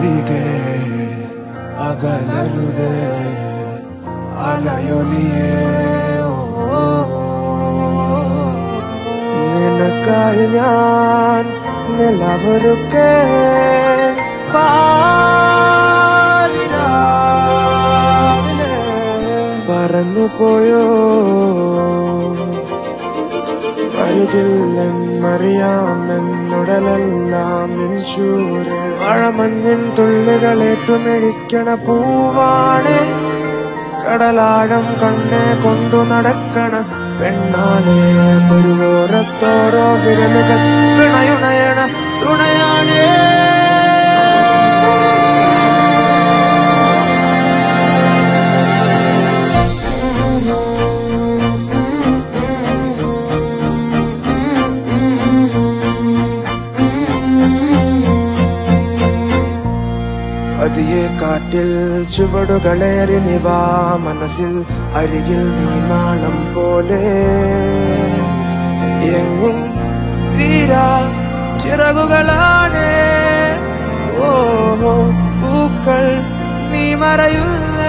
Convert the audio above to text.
അരികെ അകലരുതേ അലയൊലിയേ ഓ നിനക്കായി ഞാൻ നിലവൊരുക്കെ പാതിരാവിലെ പറഞ്ഞു പോയോ അരികില്ലെന്നറിയാമെന്നുടലെല്ലാം നിൻശൂര് മഴമഞ്ഞിൻ തുള്ളികളേറ്റുമെഴിക്കണ പൂവാണ് കടലാഴം കണ്ണെ കൊണ്ടു നടക്കണ പെണ്ണാണ് തെരുവോരത്തോരോ വിരലുകൾ പിണയുണയണ തുണയാണേ പതിയെ കാറ്റിൽ ചുവടുകളേറി നിവാ മനസ്സിൽ അരികിൽ നീ നാളം പോലെ എങ്ങും തീരാ ചിറകുകളാണ് ഓ പൂക്കൾ നീ മറയുന്ന